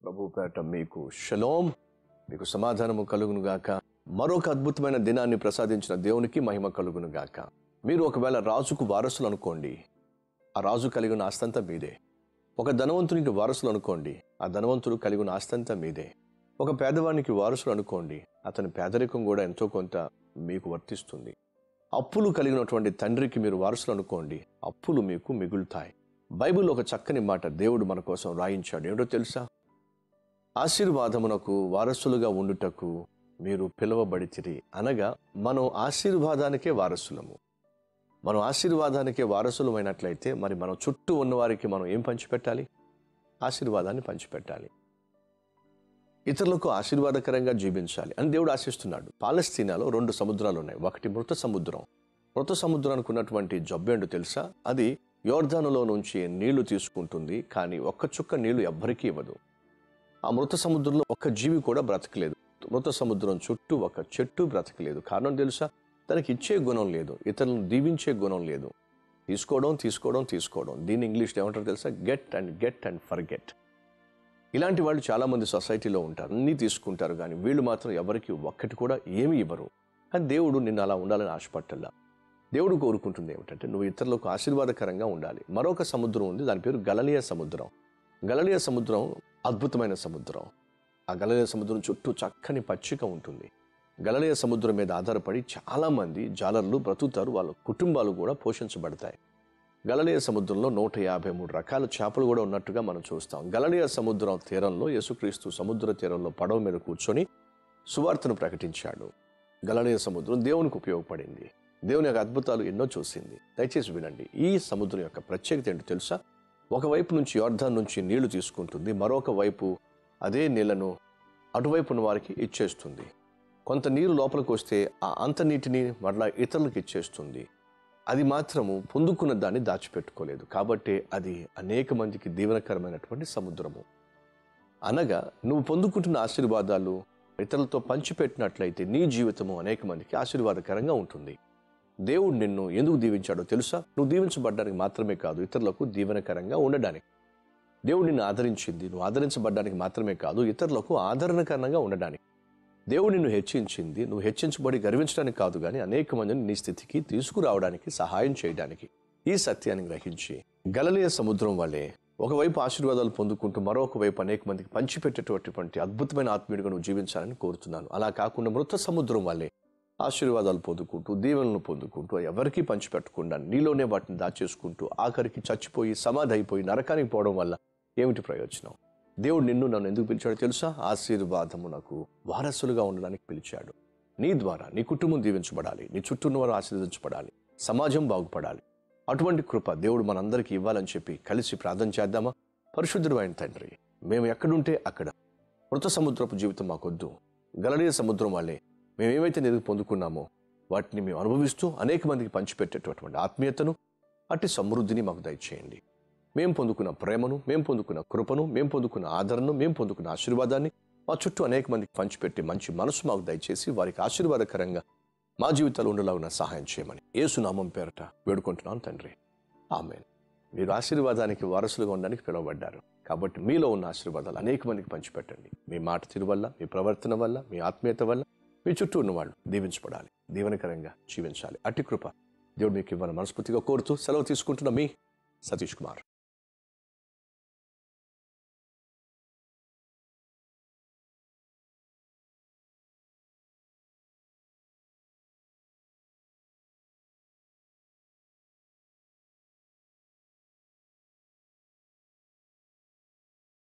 ప్రభు పేట మీకు షలోం మీకు సమాధానము కలుగును గాక మరొక అద్భుతమైన దినాన్ని ప్రసాదించిన దేవునికి మహిమ కలుగును గాక మీరు ఒకవేళ రాజుకు వారసులు అనుకోండి ఆ రాజు కలిగిన ఆస్తంతా మీదే ఒక ధనవంతునికి వారసులు అనుకోండి ఆ ధనవంతుడు కలిగిన ఆస్తంతా మీదే ఒక పేదవానికి వారసులు అనుకోండి అతని పేదరికం కూడా ఎంతో కొంత మీకు వర్తిస్తుంది అప్పులు కలిగినటువంటి తండ్రికి మీరు వారసులు అనుకోండి అప్పులు మీకు మిగులుతాయి బైబిల్ ఒక చక్కని మాట దేవుడు మన కోసం రాయించాడు ఏమిటో తెలుసా ఆశీర్వాదమునకు వారసులుగా ఉండుటకు మీరు పిలువబడితిరి అనగా మనం ఆశీర్వాదానికే వారసులము మనం ఆశీర్వాదానికే వారసులమైనట్లయితే మరి మన చుట్టూ ఉన్నవారికి మనం ఏం పంచిపెట్టాలి ఆశీర్వాదాన్ని పంచిపెట్టాలి ఇతరులకు ఆశీర్వాదకరంగా జీవించాలి అని దేవుడు ఆశిస్తున్నాడు పాలస్తీనాలో రెండు సముద్రాలు ఉన్నాయి ఒకటి మృత సముద్రం మృత సముద్రానికి ఉన్నటువంటి జబ్బేండు తెలుసా అది యోర్ధానులో నుంచి నీళ్లు తీసుకుంటుంది కానీ ఒక్క చుక్క నీళ్లు ఎవ్వరికీ ఇవ్వదు ఆ మృత సముద్రంలో ఒక్క జీవి కూడా బ్రతకలేదు మృత సముద్రం చుట్టూ ఒక చెట్టు బ్రతకలేదు కారణం తెలుసా దానికి ఇచ్చే గుణం లేదు ఇతరులను దీవించే గుణం లేదు తీసుకోవడం తీసుకోవడం తీసుకోవడం దీన్ని ఇంగ్లీష్లో ఏమంటారు తెలుసా get and get and for get ఇలాంటి వాళ్ళు చాలామంది సొసైటీలో ఉంటారు అన్నీ తీసుకుంటారు కానీ వీళ్ళు మాత్రం ఎవరికి ఒక్కటి కూడా ఏమీ ఇవ్వరు కానీ దేవుడు నిన్ను అలా ఉండాలని ఆశపట్టల్లా దేవుడు కోరుకుంటుంది ఏమిటంటే నువ్వు ఇతరులకు ఆశీర్వాదకరంగా ఉండాలి మరొక సముద్రం ఉంది దాని పేరు గలలియ సముద్రం గలలియ సముద్రం అద్భుతమైన సముద్రం ఆ గలలియ సముద్రం చుట్టూ చక్కని పచ్చిక ఉంటుంది గలలియ సముద్రం మీద ఆధారపడి చాలామంది జాలర్లు బ్రతుకుతారు వాళ్ళ కుటుంబాలు కూడా పోషించబడతాయి గలలియ సముద్రంలో నూట యాభై మూడు రకాల చేపలు కూడా ఉన్నట్టుగా మనం చూస్తాం గలలియ సముద్రం తీరంలో యేసుక్రీస్తు సముద్ర తీరంలో పడవ మీద కూర్చొని సువార్తను ప్రకటించాడు గలలియ సముద్రం దేవునికి ఉపయోగపడింది దేవుని యొక్క అద్భుతాలు ఎన్నో చూసింది దయచేసి వినండి ఈ సముద్రం యొక్క ప్రత్యేకత ఏంటో తెలుసా ఒకవైపు నుంచి యోర్ధాన్ నుంచి నీళ్లు తీసుకుంటుంది మరొక వైపు అదే నీళ్లను అటువైపు ఉన్న వారికి ఇచ్చేస్తుంది కొంత నీరు లోపలికి వస్తే ఆ అంత నీటిని మరలా ఇతరులకు ఇచ్చేస్తుంది అది మాత్రము పొందుకున్న దాన్ని దాచిపెట్టుకోలేదు కాబట్టి అది అనేక మందికి దీవెనకరమైనటువంటి సముద్రము అనగా నువ్వు పొందుకుంటున్న ఆశీర్వాదాలు ఇతరులతో పంచిపెట్టినట్లయితే నీ జీవితము అనేక మందికి ఆశీర్వాదకరంగా ఉంటుంది దేవుడు నిన్ను ఎందుకు దీవించాడో తెలుసా నువ్వు దీవించబడ్డానికి మాత్రమే కాదు ఇతరులకు దీవెనకరంగా ఉండడానికి దేవుడు నిన్ను ఆదరించింది నువ్వు ఆదరించబడ్డానికి మాత్రమే కాదు ఇతరులకు ఆదరణకరంగా ఉండడానికి దేవుడు నిన్ను హెచ్చించింది నువ్వు హెచ్చించబడి గర్వించడానికి కాదు కానీ అనేక మందిని నీ స్థితికి తీసుకురావడానికి సహాయం చేయడానికి ఈ సత్యాన్ని గ్రహించి గలలియ సముద్రం వల్లే ఒకవైపు ఆశీర్వాదాలు పొందుకుంటూ మరొక వైపు అనేక మందికి పంచిపెట్టేటటువంటి అద్భుతమైన ఆత్మీయుడిగా నువ్వు జీవించాలని కోరుతున్నాను అలా కాకుండా మృత సముద్రం వల్లే ఆశీర్వాదాలు పొందుకుంటూ దీవెనలను పొందుకుంటూ ఎవరికీ పంచిపెట్టకుండా నీలోనే వాటిని దాచేసుకుంటూ ఆఖరికి చచ్చిపోయి సమాధి అయిపోయి నరకానికి పోవడం వల్ల ఏమిటి ప్రయోజనం దేవుడు నిన్ను నన్ను ఎందుకు పిలిచాడో తెలుసా ఆశీర్వాదమునకు వారసులుగా ఉండడానికి పిలిచాడు నీ ద్వారా నీ కుటుంబం దీవించబడాలి నీ చుట్టూ ఉన్నవారు ఆశీర్వదించబడాలి సమాజం బాగుపడాలి అటువంటి కృప దేవుడు మనందరికీ ఇవ్వాలని చెప్పి కలిసి ప్రార్థన చేద్దామా పరిశుద్ధుడైన తండ్రి మేము ఎక్కడుంటే అక్కడ మృత సముద్రపు జీవితం మాకొద్దు గలనీయ సముద్రం వాళ్ళే మేమేమైతే నిధులు పొందుకున్నామో వాటిని మేము అనుభవిస్తూ అనేక మందికి పంచిపెట్టేటటువంటి ఆత్మీయతను అట్టి సమృద్ధిని మాకు దయచేయండి మేము పొందుకున్న ప్రేమను మేము పొందుకున్న కృపను మేము పొందుకున్న ఆదరణను మేము పొందుకున్న ఆశీర్వాదాన్ని మా చుట్టూ అనేక మందికి పంచిపెట్టి మంచి మనసు మాకు దయచేసి వారికి ఆశీర్వాదకరంగా మా జీవితాలు ఉండేలాగా సహాయం చేయమని ఏసునామం పేరట వేడుకుంటున్నాను తండ్రి ఆమెన్ మీరు ఆశీర్వాదానికి వారసులుగా ఉండడానికి పిలువబడ్డారు కాబట్టి మీలో ఉన్న ఆశీర్వాదాలు అనేక మందికి పంచిపెట్టండి మీ మాట తీరు వల్ల మీ ప్రవర్తన వల్ల మీ ఆత్మీయత వల్ల మీ చుట్టూ ఉన్న వాళ్ళు దీవించబడాలి దీవెనకరంగా జీవించాలి అట్టి కృప దేవుడు మీకు ఇవ్వాలని మనస్ఫూర్తిగా కోరుతూ సెలవు తీసుకుంటున్న మీ సతీష్ కుమార్